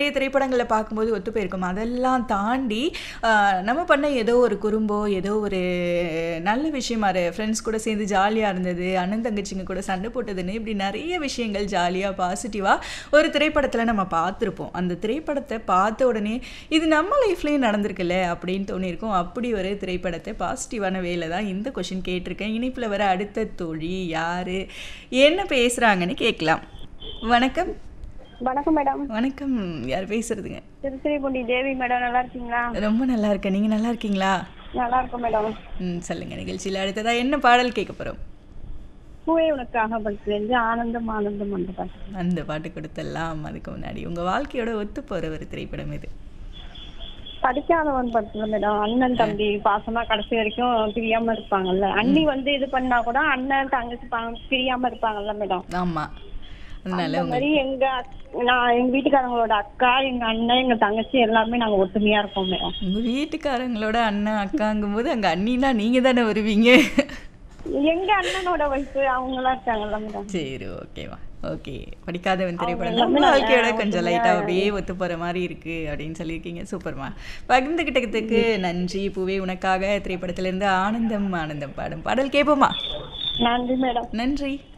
நிறைய திரைப்படங்கள்ல பார்க்கும்போது ஒத்து போயிருக்கும். அதெல்லாம் தாண்டி அ நம்ம பண்ண ஏதோ ஒரு குறும்போ, ஏதோ ஒரு நல்ல விஷயமா இரு ஃப்ரெண்ட்ஸ் கூட சேர்ந்து ஜாலியா இருந்தது, அண்ணன் தங்கச்சிங்க கூட சண்டை போட்டதுன்னு இப்படி நெறைய விஷயங்கள் ஜாலியா, பாசிட்டிவா ஒரு திரைப்படத்துல நம்ம பார்த்துருப்போம். அந்த திரைப்படத்த பார்த்த உடனே, இது நம்ம லைஃப்லயும் நடந்திருக்குல்ல அப்படின்னு தோணியிருக்கும். அப்படி ஒரு திரைப்படத்த பாசிட்டிவான வேல தான் இந்த கொஸ்டின் கேட்டிருக்கேன். இணைப்புல வர அடுத்த தோழி யாரு? என்ன பேசுறாங்கன்னு கேட்கலாம். வணக்கம். வணக்கம் மேடம். வணக்கம். யார் பேசுறதுங்க? திருத்துறைப்பூண்டி தேவி மேடம் நல்லா இருக்கீங்களா? ரொம்ப நல்லா இருக்கேன். நீங்க நல்லா இருக்கீங்களா? நல்லா இருக்கோம் மேடம். ம். சொல்லுங்க. நிகழ்ச்சியில அடுத்ததா என்ன பாடல் கேட்க போறோம்? பூவே உனக்காக படத்துலேருந்து ஆனந்தம் ஆனந்தம் அந்த பாட்டு. அந்த பாட்டு கொடுத்துடலாம். அதுக்கு முன்னாடி உங்க வாழ்க்கையோட ஒத்து போற ஒரு திரைப்படம் எது? படிக்காதவன் படத்துல மேடம் அண்ணன் தம்பி பாசமா கடைசி வரைக்கும் பிரியாம இருப்பாங்கல்ல. அண்ணி வந்து இது பண்ணா கூட அண்ணன் தங்கச்சி பா- பிரியாம இருப்பாங்கல்ல மேடம். ஆமா. அதனால அந்த உங்க மாதிரி எங்க அக்- நான் எங்க வீட்டுக்காரங்களோட அக்கா எங்க அண்ணன் எங்க தங்கச்சி எல்லாமே நாங்க ஒத்துமையா இருக்கோம் மேடம். உங்க வீட்டுக்காரங்களோட அண்ணன், அக்காங்கும்போது அங்க அண்ணினா நீங்க தானே வருவீங்க. எங்க அண்ணனோட வயசு அவங்களாம் இருக்காங்கல்ல மேடம். சரி ஓகேவா. ஓகே. படிக்காதவன் அவங்க திரைப்படம் தான் எல்லாமே உங்க நாங்க வாழ்க்கையோட கொஞ்சம் ஒத்துமையா லைட்டா அப்படியே ஒத்து போற மாரி இருக்கு அப்படின்னு சொல்லியிருக்கீங்க. சூப்பர்மா. பகிர்ந்துகிட்டதுக்கு நன்றி. பூவே உனக்காக திரைப்படத்திலிருந்து ஆனந்தம் ஆனந்தம் பாடும் பாடல் கேட்போமா? நன்றி மேடம். நன்றி.